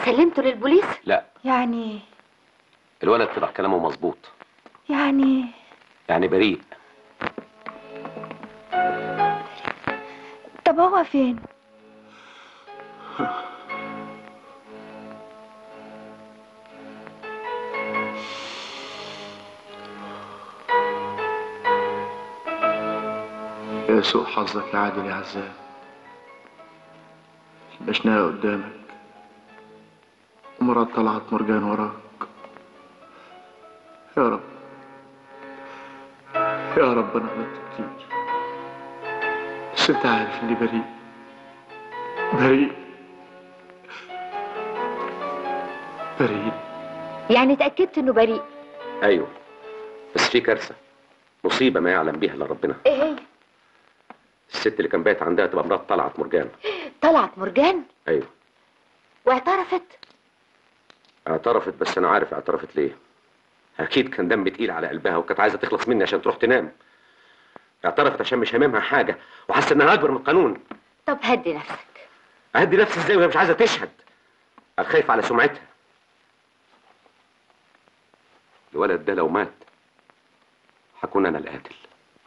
سلمته للبوليس لا يعني الولد طلع كلامه مظبوط يعني يعني بريء طب هو فين يا سوء حظك يا عادل يا عزام مشناها قدامك ومرات طلعت مرجان وراك يا رب يا رب انا غلطت كتير بس انت عارف اني بريء بريء بريء يعني اتاكدت انه بريء ايوه بس في كارثه مصيبه ما يعلم بيها الا ربنا ايه هي الست اللي كان بايت عندها تبقى مرات طلعت مرجان طلعت مرجان ايوه واعترفت اعترفت بس انا عارف اعترفت ليه اكيد كان دم تقيل على قلبها وكانت عايزه تخلص مني عشان تروح تنام اعترفت عشان مش هاممها حاجه وحاسه انها اكبر من القانون طب هدي نفسك اهدي نفسي ازاي وهي مش عايزه تشهد انا خايف على سمعتها الولد ده لو مات هكون انا القاتل